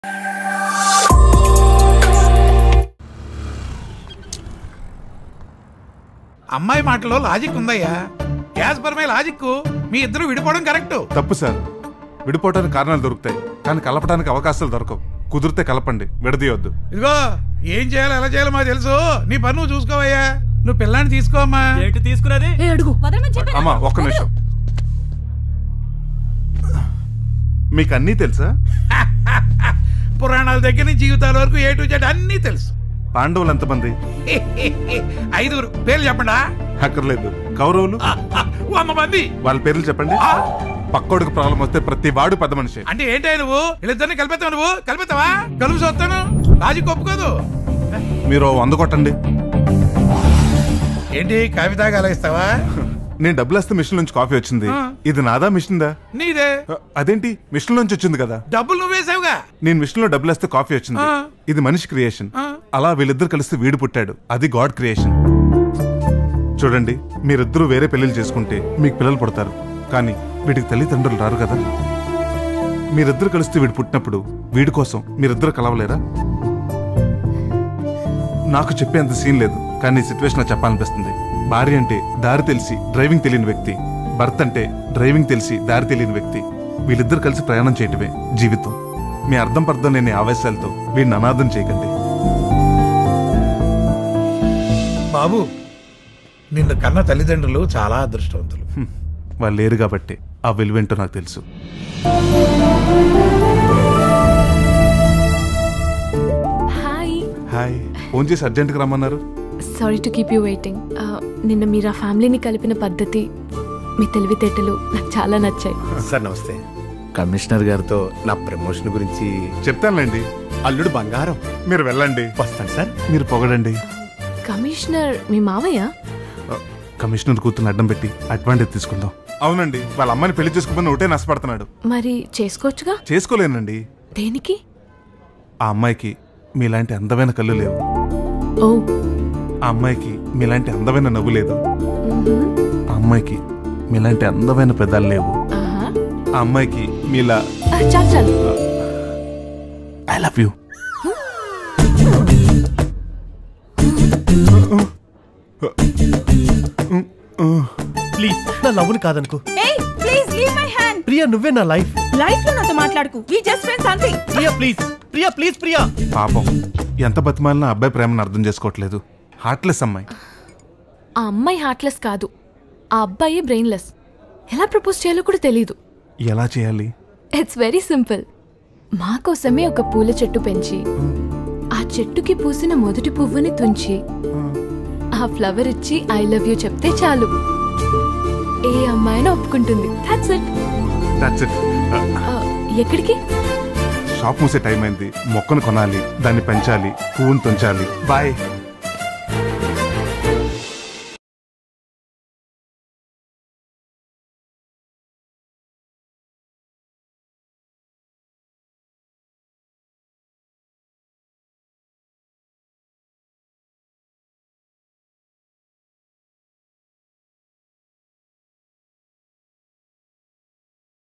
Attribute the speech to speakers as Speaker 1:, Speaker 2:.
Speaker 1: అమ్మాయి మాటలో లాజిక్ ఉందయ్యా యాజ్ పర్ మై లాజిక్ మీ ఇద్దరు విడిపోవడం కరెక్ట్
Speaker 2: తప్పు సార్ విడిపోవడానికి కారణాలు దొరుకుతాయి కానీ కలపడానికి అవకాశాలు దొరకవు కుదిరితే కలపండి విడదీయొద్దు
Speaker 1: ఇదిగో ఏం చేయాలో ఎలా చేయాలో మాకు తెలుసు నీ పని నువ్వు చూసుకోవయ్యా నువ్వు పిల్లాన్ని తీసుకోమ్మా
Speaker 3: ఏంటి తీసుకున్నది
Speaker 4: ఏ అడుగు వదలమని చెప్పాను
Speaker 2: అమ్మా ఒక్క నిమిషం మీకు అన్నీ తెలుసా
Speaker 1: పురాణాల దగ్గర నుంచి జీవితాల వరకు ఏ టు జెడ్ అన్నీ తెలుసు
Speaker 2: పాండవులు ఎంతమంది
Speaker 1: ఐదుగురు పేర్లు చెప్పండా
Speaker 2: అక్కర్లేదు కౌరవులు
Speaker 1: వంద మంది
Speaker 2: వాళ్ళ పేర్లు చెప్పండి
Speaker 1: ఆ,
Speaker 2: పక్కోడికి ప్రాబ్లం వస్తే ప్రతి వాడు పెద్ద మనిషి
Speaker 1: అంటే ఏంటి నువ్వు వీళ్ళిద్దరిని కలిపేస్తావు నువ్వు కలిపేస్తావా కలుపు చూస్తాను లాజిక్ ఒప్పుకోదు
Speaker 2: మీరు ఓ వంద కొట్టండి
Speaker 1: ఏంటి కవిత ఇస్తావా
Speaker 2: నేను డబ్బులు వేస్తే మిషన్ నుంచి కాఫీ వచ్చింది
Speaker 1: ఆ.
Speaker 2: ఇది నాదా మిషన్ దా
Speaker 1: నీదే
Speaker 2: అదేంటి మిషన్ నుంచి వచ్చింది కదా
Speaker 1: డబ్బులు నువ్వేసావుగా
Speaker 2: నేను మిషన్ లో డబ్బులు వేస్తే కాఫీ వచ్చింది
Speaker 1: ఆ.
Speaker 2: ఇది మనిషి క్రియేషన్
Speaker 1: ఆ.
Speaker 2: అలా వీళ్ళిద్దరు కలిసి వీడు పుట్టాడు అది గాడ్ క్రియేషన్ చూడండి మీరిద్దరూ వేరే పెళ్లిళ్ళు చేసుకుంటే మీకు పిల్లలు పుడతారు కానీ వీడికి తల్లిదండ్రులు రారు కదా మీరిద్దరు కలిస్తే వీడు పుట్టినప్పుడు వీడి కోసం మీరిద్దరు కలవలేరా నాకు చెప్పేంత సీన్ లేదు కానీ ఈ సిచ్యువేషన్ చెప్పాలనిపిస్తుంది భార్య అంటే దారి తెలిసి డ్రైవింగ్ తెలియని వ్యక్తి భర్త అంటే డ్రైవింగ్ తెలిసి దారి తెలియని వ్యక్తి వీళ్ళిద్దరు కలిసి ప్రయాణం చేయటమే జీవితం మీ అర్థం పర్థం లేని ఆవేశాలతో వీడిని అనాథం చేయకండి
Speaker 1: బాబు నిన్ను కన్న తల్లిదండ్రులు చాలా అదృష్టవంతులు
Speaker 2: హ్మ్. వాళ్ళు లేరు కాబట్టి ఆ విలువేంటో నాకు తెలుసు
Speaker 4: హాయ్
Speaker 2: హాయ్ ఫోన్ చేసి అర్జెంట్గా రమ్మన్నారు
Speaker 4: sorry to keep you waiting నిన్న మీరు ఆ ఫ్యామిలీని కలిపిన పద్ధతి మీ తెలివితేటలు నాకు చాలా నచ్చాయి
Speaker 3: సార్ నమస్తే కమిషనర్ గారితో నా ప్రమోషన్ గురించి
Speaker 2: చెప్తానులేండి
Speaker 3: అల్లుడు బంగారం
Speaker 2: మీరు వెళ్ళండి
Speaker 3: వస్తాను సార్
Speaker 2: మీరు పొగడండి
Speaker 4: కమిషనర్ మీ మావయ్య
Speaker 2: ఆ, కమిషనర్ కూతురు అడ్డం పెట్టి అడ్వాంటేజ్ తీసుకుందాం అవునండి వాళ్ళ అమ్మాయిని పెళ్లి చేసుకోమని ఒకటే నష్టపడుతున్నాడు
Speaker 4: మరి చేసుకోవచ్చుగా
Speaker 2: చేసుకోలేనండి
Speaker 4: దేనికి
Speaker 2: ఆ అమ్మాయికి మీలాంటి అందమైన కళ్ళు లేవు
Speaker 4: ఓ
Speaker 2: ఆ అమ్మాయికి మీలాంటి అందమైన నవ్వు లేదు
Speaker 4: మ్మ్హమ్.
Speaker 2: ఆ అమ్మాయికి మీలాంటి అందమైన పెదాలు లేవు
Speaker 4: ఆహా.
Speaker 2: ఆ అమ్మాయికి మీలా
Speaker 4: ఆ, చాలు చాలు
Speaker 2: ఐ లవ్ యూ
Speaker 3: ప్లీజ్ నా లవ్ని కాదనుకో
Speaker 5: ఏయ్ please leave my hand
Speaker 3: Priya నువ్వే నా లైఫ్
Speaker 5: లైఫ్ లో నాతో మాట్లాడుకు వి జస్ట్ ఫ్రెండ్స్ అంతే
Speaker 3: ప్రియా ప్లీజ్ ప్రియా ప్లీజ్ ప్రియా
Speaker 2: పాపం ఎంత బతిమాలినా అబ్బాయి ప్రేమను అర్థం చేసుకోవట్లేదు హార్ట్లెస్ అమ్మాయి
Speaker 4: ఆ అమ్మాయి హార్ట్లెస్ కాదు ఆ అబ్బాయి బ్రెయిన్లెస్ ఎలా ప్రపోజ్ చేయాలో కూడా తెలీదు
Speaker 2: ఎలా చేయాలి
Speaker 4: ఇట్స్ వెరీ సింపుల్ మా కోసమే ఒక పూల చెట్టు పెంచి ఆ చెట్టుకి పూసిన మొదటి పువ్వుని తుంచి ఆ ఫ్లవర్ ఇచ్చి ఐ లవ్ యూ చెప్తే చాలు ఏ అమ్మాయినా ఒప్పుకుంటుంది దాట్స్ ఇట్
Speaker 2: దాట్స్ ఇట్
Speaker 4: ఎక్కడికి
Speaker 2: షాప్ మూసే టైం అయింది మొక్కను కొనాలి దాన్ని పెంచాలి పువ్వును తుంచాలి బాయ్